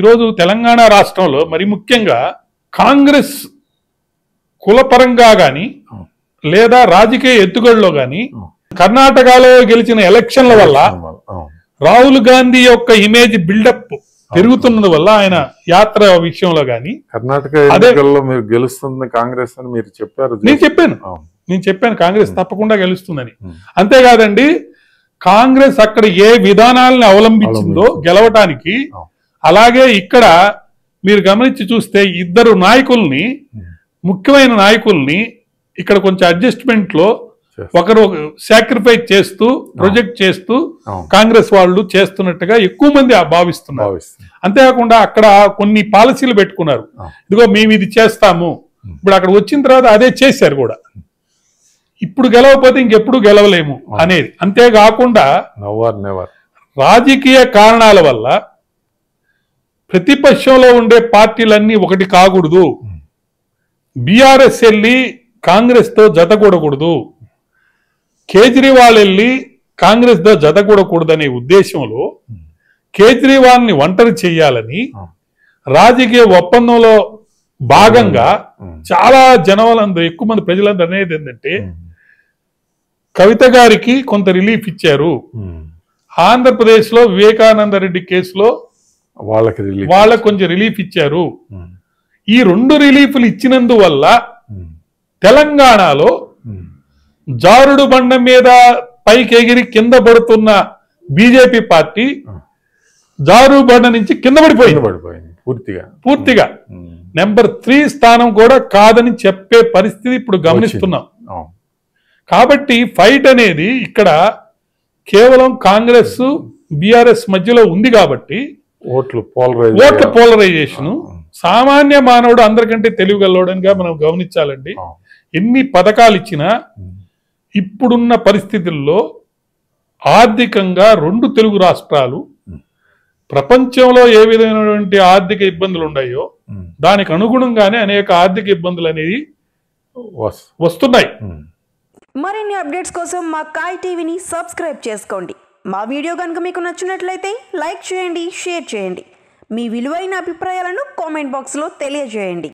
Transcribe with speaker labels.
Speaker 1: ఈరోజు తెలంగాణ రాష్ట్రంలో మరి ముఖ్యంగా కాంగ్రెస్ కులపరంగా గాని
Speaker 2: అవును.
Speaker 1: లేదా రాజకీయ ఎత్తుగడలో గాని
Speaker 2: అవును.
Speaker 1: కర్ణాటకలో గెలిచిన ఎలక్షన్ల వల్ల
Speaker 2: అవును.
Speaker 1: రాహుల్ గాంధీ యొక్క ఇమేజ్ బిల్డప్ పెరుగుతున్నది వల్ల ఆయన యాత్ర విషయంలో గాని
Speaker 2: కర్ణాటక
Speaker 1: అదే-
Speaker 2: ఎన్నికల్లో మీరు గెలుస్తుంది కాంగ్రెస్ అని మీరు చెప్పారు
Speaker 1: నేను చెప్పాను
Speaker 2: అవును.
Speaker 1: నేను చెప్పాను కాంగ్రెస్ తప్పకుండా గెలుస్తుందని
Speaker 2: ఉమ్.
Speaker 1: అంతేకాదండి కాంగ్రెస్ అక్కడ ఏ విధానాలను అవలంబించిందో
Speaker 2: అవలంబించింది.
Speaker 1: గెలవటానికి
Speaker 2: అవును.
Speaker 1: అలాగే ఇక్కడ మీరు గమనించి చూస్తే ఇద్దరు నాయకుల్ని
Speaker 2: ఉమ్.
Speaker 1: ముఖ్యమైన నాయకుల్ని ఇక్కడ కొంచెం అడ్జస్ట్మెంట్ లో
Speaker 2: చేస్తారు.
Speaker 1: ఒకరు సాక్రిఫైస్ చేస్తూ ప్రొజెక్ట్ చేస్తూ
Speaker 2: అవును.
Speaker 1: కాంగ్రెస్ వాళ్ళు చేస్తున్నట్టుగా ఎక్కువ మంది ఆ భావిస్తున్నారు
Speaker 2: భావిస్తుంది
Speaker 1: అంతేకాకుండా అక్కడ కొన్ని పాలసీలు పెట్టుకున్నారు
Speaker 2: ఆ.
Speaker 1: ఇదిగో మేము ఇది చేస్తాము ఇప్పుడు అక్కడ వచ్చిన తర్వాత అదే చేశారు కూడా ఇప్పుడు గెలవకపోతే ఇంకెప్పుడు గెలవలేము అనేది అంతేకాకుండా
Speaker 2: నవ్వర్ నెవర్
Speaker 1: రాజకీయ కారణాల వల్ల ప్రతిపక్షంలో ఉండే పార్టీలన్నీ ఒకటి కాకూడదు బీఆర్ఎస్ వెళ్ళి కాంగ్రెస్ తో జతకూడకూడదు కేజ్రీవాల్ వెళ్ళి కాంగ్రెస్ తో జతకూడకూడదనే ఉద్దేశంలో కేజ్రీవాల్ ని ఒంటరి చేయాలని రాజకీయ ఒప్పందంలో భాగంగా చాలా జనవాళ్ళందరూ ఎక్కువ మంది ప్రజలందరూ అనేది ఏంటంటే కవిత గారికి కొంత రిలీఫ్ ఇచ్చారు ఆంధ్రప్రదేశ్ లో వివేకానంద రెడ్డి కేసులో
Speaker 2: వాళ్ళకి రిలీఫ్
Speaker 1: వాళ్ళకు కొంచెం రిలీఫ్ ఇచ్చారు ఈ రెండు రిలీఫ్లు ఇచ్చినందువల్ల తెలంగాణలో జారుడు బండ మీద పైకి ఎగిరి కింద పడుతున్న బీజేపీ పార్టీ జారుడు బండ నుంచి కింద పడిపోయింది
Speaker 2: పడిపోయింది పూర్తిగా
Speaker 1: పూర్తిగా
Speaker 2: ఉమ్.
Speaker 1: నెంబర్ త్రీ స్థానం కూడా కాదని చెప్పే పరిస్థితి ఇప్పుడు గమనిస్తున్నాం
Speaker 2: అవును.
Speaker 1: కాబట్టి ఫైట్ అనేది ఇక్కడ కేవలం కాంగ్రెస్ బీఆర్ఎస్ మధ్యలో ఉంది కాబట్టి
Speaker 2: ఓట్లు పోలరైజ్
Speaker 1: ఓట్ల పోలరైజేషన్ సామాన్య మానవుడు అందరికంటే తెలివిగలవడంగా మనం గమనించాలండి ఎన్ని పథకాలు ఇచ్చినా ఇప్పుడున్న పరిస్థితుల్లో ఆర్థికంగా రెండు తెలుగు రాష్ట్రాలు ప్రపంచంలో ఏ విధమైనటువంటి ఆర్థిక ఇబ్బందులు ఉన్నాయో దానికి అనుగుణంగానే అనేక ఆర్థిక ఇబ్బందులు అనేవి
Speaker 2: వస్
Speaker 1: వస్తున్నాయి
Speaker 2: ఉమ్.
Speaker 3: మరిన్ని అప్డేట్స్ కోసం మా కాయ్ టీవీని సబ్స్క్రైబ్ చేసుకోండి మా వీడియో కనుక మీకు నచ్చినట్లయితే లైక్ చేయండి షేర్ చేయండి మీ విలువైన అభిప్రాయాలను కామెంట్ బాక్స్లో తెలియజేయండి